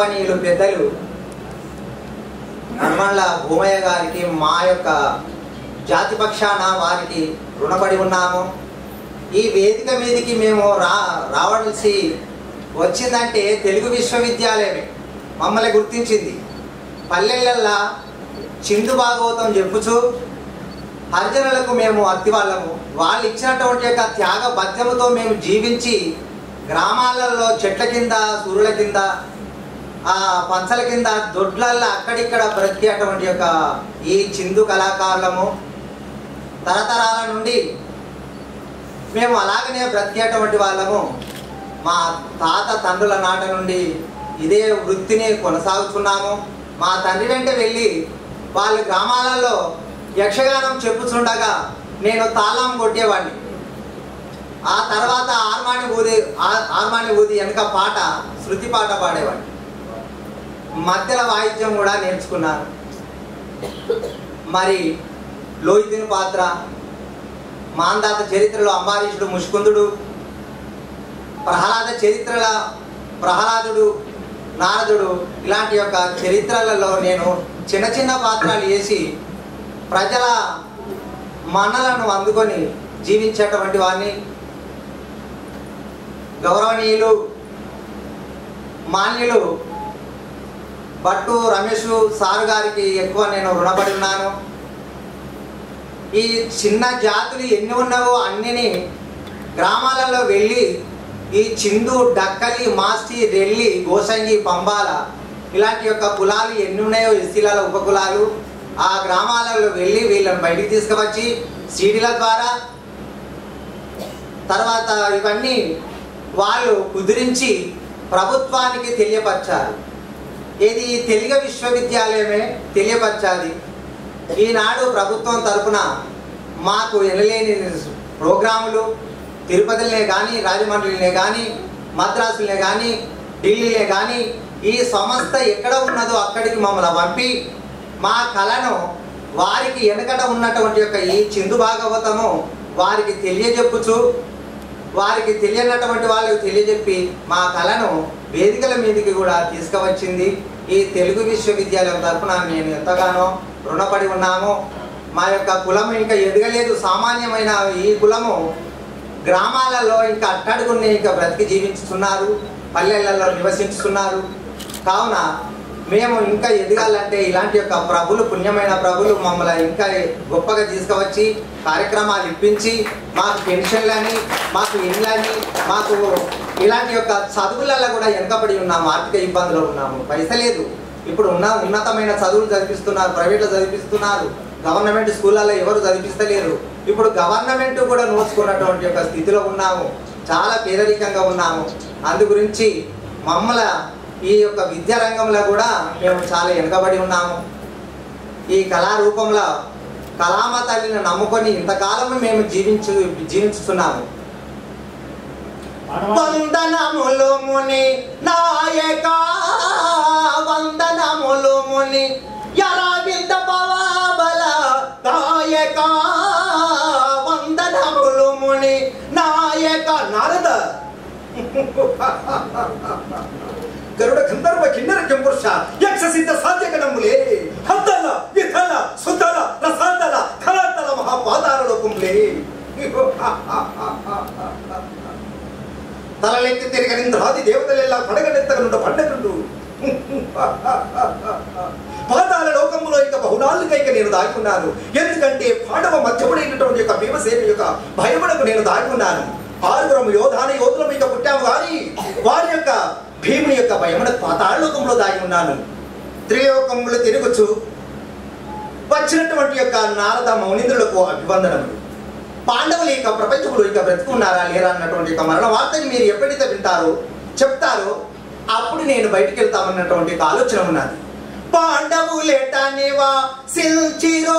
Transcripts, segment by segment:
గౌరవనీయులు పెద్దలు నర్మళ్ళ భూమయ్య గారికి మా యొక్క జాతి పక్షాన వారికి రుణపడి ఉన్నాము ఈ వేదిక మీదకి మేము రా రావాల్సి వచ్చిందంటే తెలుగు విశ్వవిద్యాలయమే మమ్మల్ని గుర్తించింది పల్లెలల్లా చిందు భాగవతం చెప్పుచు హరిజనులకు మేము అత్తి వాళ్ళము వాళ్ళు ఇచ్చినటువంటి యొక్క త్యాగ బద్యముతో మేము జీవించి గ్రామాలలో చెట్ల కింద సూర్యుల కింద ఆ పంచల కింద దొడ్లల్లో అక్కడిక్కడ బ్రతికేటువంటి యొక్క ఈ చిందు కళాకారులము తరతరాల నుండి మేము అలాగనే బ్రతికేటువంటి వాళ్ళము మా తాత తండ్రుల నాట నుండి ఇదే వృత్తిని కొనసాగుతున్నాము మా తండ్రి వెంట వెళ్ళి వాళ్ళ గ్రామాలలో యక్షగానం చెప్పుచుండగా నేను తాళం కొట్టేవాడిని ఆ తర్వాత ఆర్మాని ఊది ఆ- ఆర్మాని ఊది వెనక పాట శృతి పాట పాడేవాడిని మధ్యల వాయిద్యం కూడా నేర్చుకున్నాను మరి లోహితుని పాత్ర మాందాత చరిత్రలో అంబారీషుడు ముష్కుందుడు ప్రహ్లాద చరిత్రల ప్రహ్లాదుడు నారదుడు ఇలాంటి యొక్క చరిత్రలలో నేను చిన్న చిన్న పాత్రలు వేసి ప్రజల మన్నలను అందుకొని జీవించేటువంటి వాడిని గౌరవనీయులు మాన్యులు భట్టు రమేష్ సారు గారికి ఎక్కువ నేను రుణపడి ఉన్నాను ఈ చిన్న జాతులు ఎన్ని ఉన్నావో అన్నిని గ్రామాలలో వెళ్ళి ఈ చిందు డక్కలి మాస్టి రెల్లి గోసంగి పంబాల ఇలాంటి యొక్క కులాలు ఎన్ని ఉన్నాయో ఎస్సీల ఉపకులాలు ఆ గ్రామాలలో వెళ్ళి వీళ్ళని బయటికి తీసుకువచ్చి సీడీల ద్వారా తర్వాత ఇవన్నీ వాళ్ళు కుదిరించి ప్రభుత్వానికి తెలియపరిచారు ఇది తెలుగు విశ్వవిద్యాలయమే తెలియపరచాలి ఈనాడు ప్రభుత్వం తరపున మాకు ఎనలేని ప్రోగ్రాములు తిరుపతిలే కానీ రాజమండ్రిలే కానీ మద్రాసులే కానీ ఢిల్లీలే కానీ ఈ సంస్థ ఎక్కడ ఉన్నదో అక్కడికి మమ్మల్ని పంపి మా కళను వారికి వెనకట ఉన్నటువంటి యొక్క ఈ చిందు భాగవతము వారికి తెలియజెప్పుచు వారికి తెలియనటువంటి వాళ్ళకి తెలియజెప్పి మా కళను వేదికల మీదకి కూడా తీసుకువచ్చింది ఈ తెలుగు విశ్వవిద్యాలయం తరఫున నేను ఎంతగానో రుణపడి ఉన్నాము మా యొక్క కులం ఇంకా ఎదగలేదు సామాన్యమైన ఈ కులము గ్రామాలలో ఇంకా అట్టడుగుని ఇంకా బ్రతికి జీవించుతున్నారు పల్లెలలో నివసిస్తున్నారు కావున మేము ఇంకా ఎదగాలంటే ఇలాంటి యొక్క ప్రభులు పుణ్యమైన ప్రభులు మమ్మల్ని ఇంకా గొప్పగా తీసుకువచ్చి కార్యక్రమాలు ఇప్పించి మాకు పెన్షన్లని మాకు ఇండ్లని మాకు ఇలాంటి యొక్క చదువులలో కూడా వెనకబడి ఉన్నాము ఆర్థిక ఇబ్బందులు ఉన్నాము పైసలేదు ఇప్పుడు ఉన్న ఉన్నతమైన చదువులు చదివిస్తున్నారు ప్రైవేట్లో చదివిస్తున్నారు గవర్నమెంట్ స్కూళ్ళలో ఎవరు చదివిస్తలేరు ఇప్పుడు గవర్నమెంట్ కూడా నోచుకున్నటువంటి యొక్క స్థితిలో ఉన్నాము చాలా పేదరికంగా ఉన్నాము అందు గురించి మమ్మల ఈ యొక్క విద్యా రంగంలో కూడా మేము చాలా వెనుకబడి ఉన్నాము ఈ కళారూపంలో కళామ తల్లిని నమ్ముకొని ఇంతకాలము మేము జీవించు జీవించుతున్నాము వందనములు ముని నాయక వందనములు ముని యరావింద పవాబల నాయక వందనములు ముని నాయక నారద గరుడ గంధర్వ కిన్నర కెంపురుష యక్ష సిద్ధ సాధ్యగణములే హద్దల విధల సుతల రసాతల కళాతల మహాపాదాలలో కుంలే తలలెత్తి తిరగనింద్రాది దేవతలెల్లా పడగనెత్తగనుండ పండగండు పాతాల లోకములో ఇక బహునాళ్ళకైక నేను దాగి ఉన్నాను ఎందుకంటే పాండవ మధ్యముడైనటువంటి యొక్క భీమసేన యొక్క భయమునకు నేను దాగి ఉన్నాను ఆరుగురం యోధాన యోధులం ఇక పుట్టాము కానీ వారి యొక్క భీముని యొక్క భయమునకు పాతాళ లోకంలో దాగి ఉన్నాను త్రిలోకములు తిరుగుచు వచ్చినటువంటి యొక్క నారద మౌనింద్రులకు అభివందనములు పాండవులు ఇక ప్రపంచంలో ఇక బ్రతుకున్నారా లేరా అన్నటువంటి యొక్క మరణ వార్తని మీరు ఎప్పుడైతే వింటారో చెప్తారో అప్పుడు నేను బయటికి వెళ్తామన్నటువంటి ఒక ఆలోచన ఉన్నది పాండవులేటనివా సిల్చిరో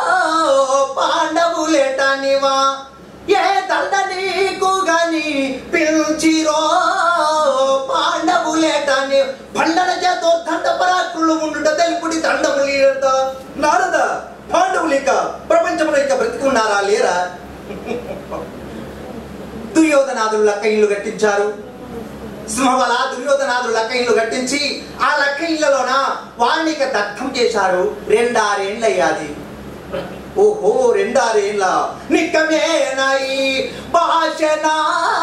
పాండవులేటనివా ఏ దండ నీకు గని పిల్చిరో పాండవులేటని భండన చేతో దండ పరాకులు ఉండుట తెలుపుడి దండము లీడత నారద పాండవులు ఇక ప్రపంచంలో ఇక బ్రతికున్నారా లేరా దుర్యోధనాదులు లక్క ఇల్లు కట్టించారు సింహబల దుర్యోధనాదులు లక్క ఇల్లు కట్టించి ఆ లక్క ఇళ్లలోన వాడిని ఇక దగ్ధం చేశారు రెండారేండ్లు అయ్యాది ఓహో రెండారేండ్ల నిక్కమేనాయి భాషనా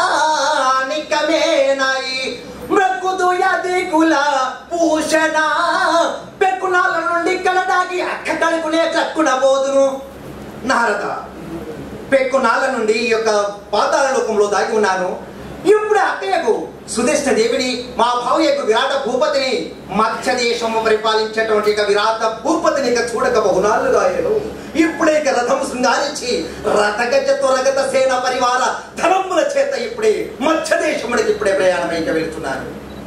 నిక్కమేనాయి మృక్కుదు యది కుల పూషణ పెక్కునాల నుండి కలడాగి అక్క కడుకునే కక్కున బోదును నారద పెక్కునాల నుండి ఈ యొక్క పాతాళ లోకంలో దాగి ఉన్నాను ఇప్పుడు అక్కయ్యకు సుధిష్ట దేవిని మా భావ్యకు విరాట భూపతిని మత్స్య దేశము పరిపాలించేటువంటి ఇక విరాట భూపతిని ఇక చూడక బహునాళ్ళుగా అయ్యను ఇప్పుడే ఇక రథము శృంగారించి రథగజ త్వరగత సేన పరివార ధనముల చేత ఇప్పుడే మత్స్య దేశముడికి ఇప్పుడే ప్రయాణం ఇంకా వెళ్తున్నాను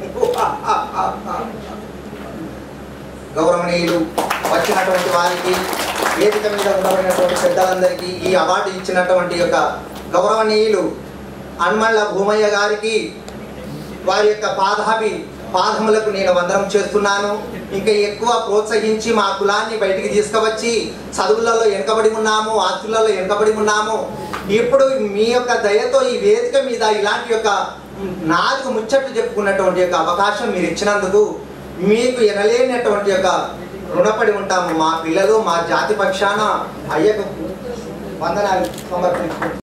గౌరవనీయులు వచ్చినటువంటి వారికి వేదిక మీద ఉండబడినటువంటి పెద్దలందరికీ ఈ అవార్డు ఇచ్చినటువంటి యొక్క గౌరవనీయులు అన్మళ్ళ భూమయ్య గారికి వారి యొక్క పాదాభి పాదములకు నేను వందనం చేస్తున్నాను ఇంకా ఎక్కువ ప్రోత్సహించి మా కులాన్ని బయటికి తీసుకువచ్చి చదువులలో వెనకబడి ఉన్నాము ఆస్తులలో వెనకబడి ఉన్నాము ఇప్పుడు మీ యొక్క దయతో ఈ వేదిక మీద ఇలాంటి యొక్క నాలుగు ముచ్చట్లు చెప్పుకున్నటువంటి యొక్క అవకాశం మీరు ఇచ్చినందుకు మీకు ఎనలేనటువంటి యొక్క రుణపడి ఉంటాము మా పిల్లలు మా జాతి పక్షాన అయ్యకు వందనాలు సమర్పించుకుంటున్నాను